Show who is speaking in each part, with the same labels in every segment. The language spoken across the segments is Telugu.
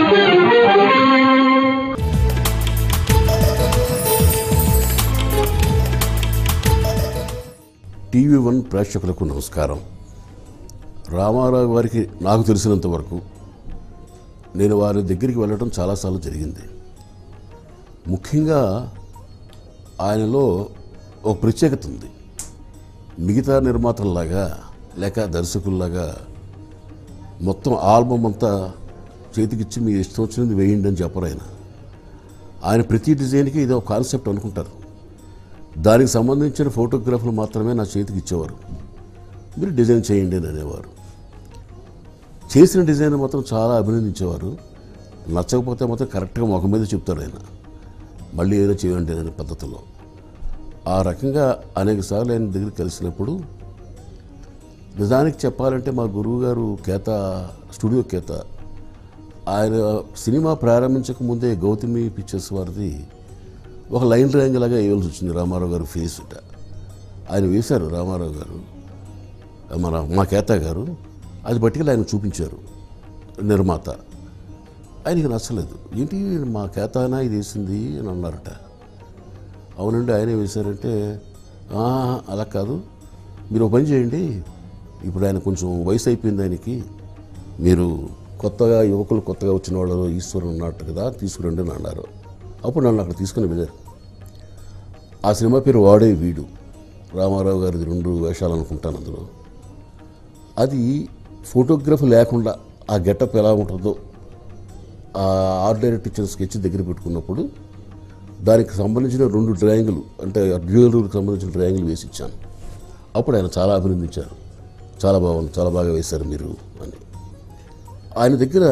Speaker 1: టీవీ వన్ ప్రేక్షకులకు నమస్కారం రామారావు గారికి నాకు తెలిసినంత వరకు నేను వారి దగ్గరికి వెళ్ళడం చాలాసార్లు జరిగింది ముఖ్యంగా ఆయనలో ఒక ప్రత్యేకత ఉంది మిగతా నిర్మాతల్లాగా లేక దర్శకుల్లాగా మొత్తం ఆల్బమ్ అంతా చేతికిచ్చి మీ ఇష్టం వచ్చినది వేయండి అని చెప్పరు ఆయన ఆయన ప్రతి డిజైన్కి ఇదో కాన్సెప్ట్ అనుకుంటారు దానికి సంబంధించిన ఫోటోగ్రాఫ్లు మాత్రమే నా చేతికి ఇచ్చేవారు మీరు డిజైన్ చేయండి అని అనేవారు చేసిన డిజైన్ మాత్రం చాలా అభినందించేవారు నచ్చకపోతే మాత్రం కరెక్ట్గా ముఖం మీద చెప్తారు ఆయన మళ్ళీ ఏదో చేయండి అనే పద్ధతిలో ఆ రకంగా అనేక సార్లు ఆయన దగ్గర కలిసినప్పుడు నిజానికి చెప్పాలంటే మా గురువు గారు కేత స్టూడియో కేత ఆయన సినిమా ప్రారంభించక ముందే గౌతమి పిక్చర్స్ వారిది ఒక లైన్ డ్రాయింగ్ లాగా వేయవలసి వచ్చింది రామారావు గారు ఫేస్ ఇట ఆయన వేశారు రామారావు గారు మన మా కేత గారు అది పట్టుకెళ్ళి ఆయన చూపించారు నిర్మాత ఆయనకి నచ్చలేదు ఏంటి మా కేతానా ఇది వేసింది అని అన్నారట అవునండి ఆయనే వేశారంటే "ఆ, అలా కాదు మీరు ఒక పని చేయండి ఇప్పుడు ఆయన కొంచెం వయసు అయిపోయింది ఆయనకి మీరు కొత్తగా యువకులు కొత్తగా వచ్చిన వాళ్ళు ఈశ్వరుడు ఉన్నట్టు కదా తీసుకురండి అని అన్నారు అప్పుడు నన్ను అక్కడ తీసుకుని వెళ్ళారు ఆ సినిమా పేరు వాడే వీడు రామారావు గారిది రెండు వేషాలు అనుకుంటాను అందులో అది ఫోటోగ్రఫీ లేకుండా ఆ గెటప్ ఎలా ఉంటుందో ఆ ఆర్ట్ డైరెక్ట్ ఇచ్చిన స్కెచ్ దగ్గర పెట్టుకున్నప్పుడు దానికి సంబంధించిన రెండు డ్రాయింగులు అంటే డ్యూయల్కి సంబంధించిన డ్రాయింగులు వేసి ఇచ్చాను అప్పుడు ఆయన చాలా అభినందించారు చాలా బాగుంది చాలా బాగా వేశారు మీరు అని ఆయన దగ్గర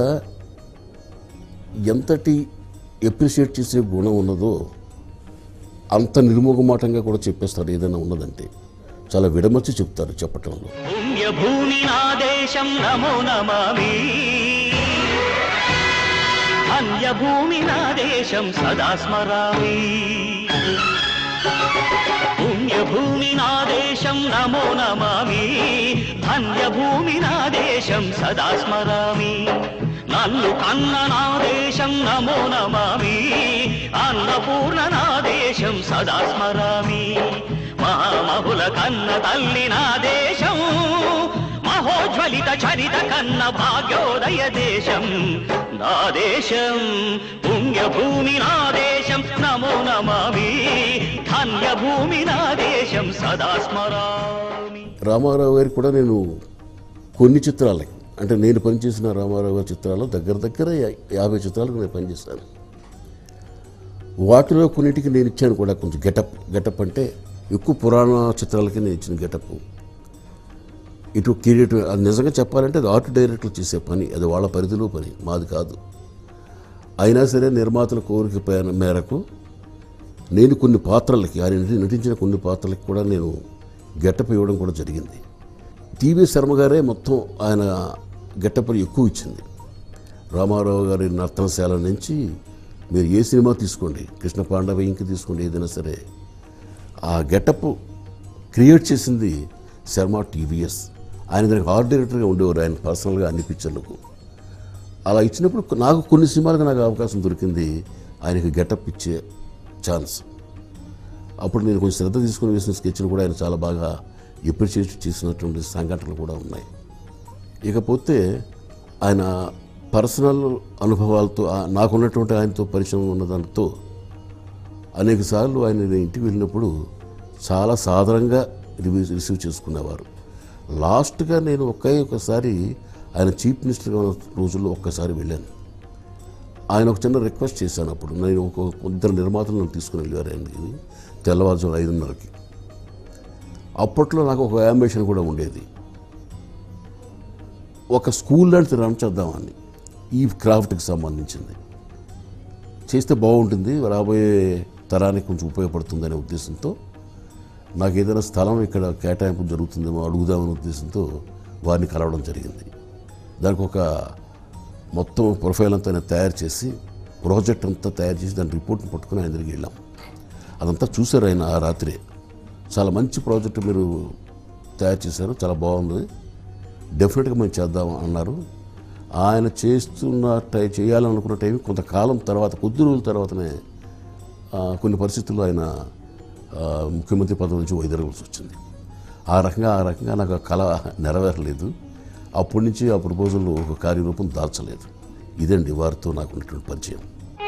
Speaker 1: ఎంతటి ఎప్రిషియేట్ చేసే గుణం ఉన్నదో అంత నిర్మోగమాటంగా కూడా చెప్పేస్తారు ఏదైనా ఉన్నదంటే చాలా విడమర్చి చెప్తారు చెప్పటంలో
Speaker 2: పుణ్యభూమి నా దేశం నమో నమామి అన్యభూమి నా దేశం సదా స్మరామి పుణ్యభూమి నా దేశం నమో నమామి ధన్యభూమి నా దేశం సదా స్మరామి నన్ను కన్న నా దేశం నమో నమామి అన్నపూర్ణ నా దేశం సదా స్మరామి మహామహుల కన్న తల్లి నా దేశం మహోజ్వలిత చరిత కన్న భాగ్యోదయ దేశం నా దేశం పుణ్యభూమి నా దేశం నమో నమామి ధన్యభూమి నా దేశం సదా స్మరామి
Speaker 1: రామారావు గారికి కూడా నేను కొన్ని చిత్రాలకి అంటే నేను పనిచేసిన రామారావు గారి చిత్రాలు దగ్గర దగ్గర యా- యాభై చిత్రాలకు నేను పనిచేశాను వాటిలో కొన్నిటికి నేను ఇచ్చాను కూడా కొంచెం గెటప్ గెటప్ అంటే ఎక్కువ పురాణ చిత్రాలకి నేను ఇచ్చిన గెటప్ ఇటు క్రియేటివ్ అది నిజంగా చెప్పాలంటే అది ఆర్ట్ డైరెక్టర్లు చేసే పని అది వాళ్ళ పరిధిలో పని మాది కాదు అయినా సరే నిర్మాతల కోరిక పే- మేరకు నేను కొన్ని పాత్రలకి ఆయన నటి- నటించిన కొన్ని పాత్రలకి కూడా నేను గెటప్ ఇవ్వడం కూడా జరిగింది టీవీ శర్మ గారే మొత్తం ఆయన గెటప్ ఎక్కువ ఇచ్చింది రామారావు గారి నర్తనశాల నుంచి మీరు ఏ సినిమా తీసుకోండి కృష్ణ పాండవ ఇంక తీసుకోండి ఏదైనా సరే ఆ గెటప్ క్రియేట్ చేసింది శర్మ టీవీఎస్ ఆయన దానికి ఆర్ట్ డైరెక్టర్గా ఉండేవారు ఆయన పర్సనల్గా అన్ని పిక్చర్లకు అలా ఇచ్చినప్పుడు నాకు కొన్ని సినిమాలకు నాకు అవకాశం దొరికింది ఆయనకి గెటప్ ఇచ్చే ఛాన్స్ అప్పుడు నేను కొంచెం శ్రద్ధ తీసుకుని వేసిన స్కెచ్లు కూడా ఆయన చాలా బాగా ఎప్రిషియేట్ చేసినటువంటి సంఘటనలు కూడా ఉన్నాయి ఇకపోతే ఆయన పర్సనల్ అనుభవాలతో ఆ- నాకున్నటువంటి ఆయనతో పరిచయం ఉన్నదానితో అనేక సార్లు ఆయన నేను ఇంటికి వెళ్ళినప్పుడు చాలా సాధారణంగా రివ్యూ రిసీవ్ చేసుకునేవారు లాస్ట్గా నేను ఒకే ఒకసారి ఆయన చీఫ్ మినిస్టర్గా ఉన్న రోజుల్లో ఒక్కసారి వెళ్ళాను ఆయన ఒక చిన్న రిక్వెస్ట్ చేశాను అప్పుడు నేను ఒక ఇద్దరు నిర్మాతలను తీసుకుని వెళ్ళారు ఆయనకి తెల్లవారుజాము ఐదున్నరకి అప్పట్లో నాకు ఒక అంబిషన్ కూడా ఉండేది ఒక స్కూల్ లాంటిది రన్ చేద్దామని ఈ క్రాఫ్ట్కి సంబంధించింది చేస్తే బాగుంటుంది రాబోయే తరానికి కొంచెం ఉపయోగపడుతుందనే ఉద్దేశంతో నాకు ఏదైనా స్థలం ఇక్కడ కేటాయింపు జరుగుతుందేమో అడుగుదామనే ఉద్దేశంతో వారిని కలవడం జరిగింది దానికి ఒక మొత్తం ప్రొఫైల్ అంతా నేను తయారు చేసి ప్రాజెక్ట్ అంతా తయారు చేసి దాని రిపోర్ట్ని పట్టుకుని ఆయన దగ్గరికి వెళ్ళాం అదంతా చూశారు ఆయన ఆ రాత్రే చాలా మంచి ప్రాజెక్ట్ మీరు తయారు చేశారు చాలా బాగుంది డెఫినెట్గా మేము చేద్దాం అన్నారు ఆయన చేస్తున్న టై చేయాలనుకున్న టైం కొంతకాలం తర్వాత కొద్ది రోజుల తర్వాతనే ఆ, కొన్ని పరిస్థితుల్లో ఆయన ఆ, ముఖ్యమంత్రి పదవి నుంచి వైదొలగాల్సి వచ్చింది ఆ రకంగా ఆ రకంగా నాకు ఆ కళ నెరవేరలేదు అప్పటి నుంచి ఆ ప్రపోజల్ ఒక కార్యరూపం దాల్చలేదు ఇదండి వారితో నాకు ఉన్నటువంటి పరిచయం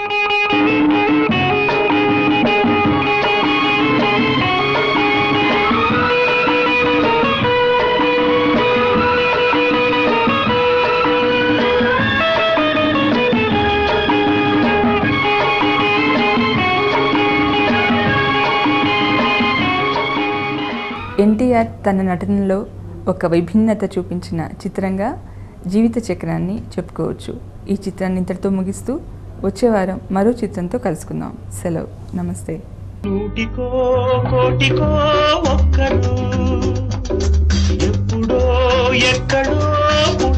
Speaker 3: ఎన్టీఆర్ తన నటనలో ఒక విభిన్నత చూపించిన చిత్రంగా జీవిత చక్రాన్ని చెప్పుకోవచ్చు ఈ చిత్రాన్ని ఇంతటితో ముగిస్తూ వచ్చే వారం మరో చిత్రంతో కలుసుకుందాం సెలవు నమస్తే
Speaker 2: నూటికో కోటికో ఒక్కడు ఎప్పుడో ఎక్కడో